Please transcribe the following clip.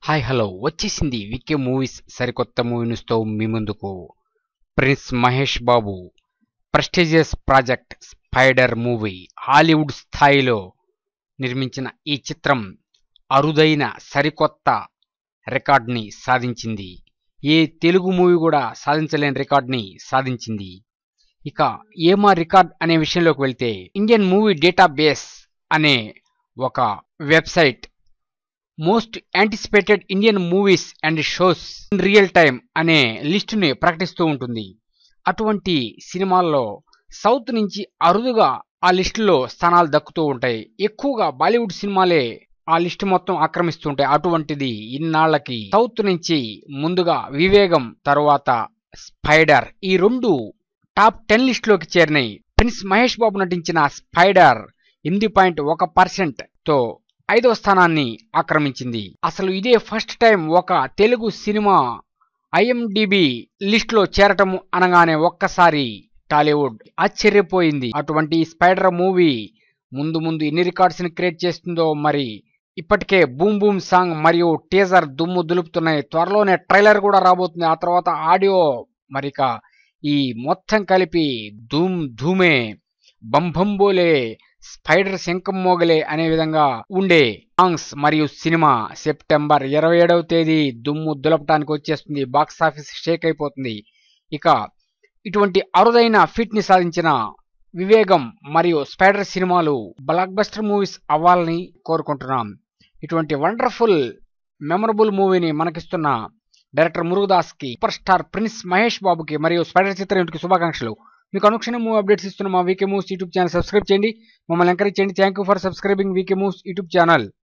hi hello వచ్చేసింది VK movies సరికొత్త movie న్యూస్తో మీ ముందుకు prince Mahesh Babu prestigious project Spyder movie Hollywood స్థాయిలో నిర్మించిన ఈ చిత్రం అరుదైన సరికొత్త రికార్డ్ని సాధించింది ఏ తెలుగు మూవీ కూడా సాధించలేని రికార్డ్ని సాధించింది ఇక ఏమా రికార్డ్ అనే విషయంలోకి వెళ్తే ఇండియన్ మూవీ డేటాబేస్ అనే ఒక website most anticipated Indian movies and shows in real time అనే లిస్టుని ప్రకటిస్తూ ఉంటుంది అటువంటి సినిమాల్లో సౌత్ నుంచి అరుదుగా ఆ లిస్టులో స్థానాలు దక్కుతూ ఉంటాయి ఎక్కువగా బాలీవుడ్ సినిమాలే ఆ లిస్టు మొత్తం ఆక్రమిస్తుంటాయి అటువంటిది ఇన్నాళ్లకి సౌత్ నుంచి ముందుగా వివేగం తరువాత స్పైడర్ ఈ రెండు టాప్ టెన్ లిస్టులోకి చేరినాయి ప్రిన్స్ మహేష్ బాబు నటించిన స్పైడర్ ఎనిమిది పాయింట్ ఒక పర్సెంట్ తో ఐదవ స్థానాన్ని ఆక్రమించింది అసలు ఇదే ఫస్ట్ టైం ఒక తెలుగు సినిమా ఐఎండిబి లిస్టులో చేరటం అనగానే ఒక్కసారి టాలీవుడ్ ఆశ్చర్యపోయింది అటువంటి స్పైడర్ మూవీ ముందు ముందు ఎన్ని రికార్డ్స్ ని క్రియేట్ చేస్తుందో మరి ఇప్పటికే బూమ్ బూమ్ సాంగ్ మరియు టీజర్ దుమ్ము దులుపుతున్నాయి త్వరలోనే ట్రైలర్ కూడా రాబోతుంది ఆ తర్వాత ఆడియో మరిక ఈ మొత్తం కలిపి ధూమ్ ధూమే బంభంబోలే స్పైడర్ శంఖం మోగలే అనే విధంగా ఉండే సాంగ్స్ మరియు సినిమా సెప్టెంబర్ ఇరవై ఏడవ తేదీ దుమ్ము దులపటానికి వచ్చేస్తుంది బాక్స్ ఆఫీస్ షేక్ అయిపోతుంది ఇక ఇటువంటి అరుదైన ఫిట్ ని సాధించిన వివేగం మరియు స్పైడర్ సినిమాలు బ్లాక్ బస్టర్ మూవీస్ అవ్వాలని కోరుకుంటున్నాం ఇటువంటి వండర్ఫుల్ మెమరబుల్ మూవీని మనకిస్తున్న డైరెక్టర్ మురుగదాస్ కి సూపర్ స్టార్ ప్రిన్స్ మహేష్ బాబుకి మరియు స్పైడర్ చిత్రం శుభాకాంక్షలు మీకు అనుక్షణం మూవీ అప్డేట్స్ ఇస్తున్న మా VK movies YouTube channel subscribe చేయండి మమ్మల్ని ఎంకరేజ్ చేయండి thank you for subscribing VK movies YouTube channel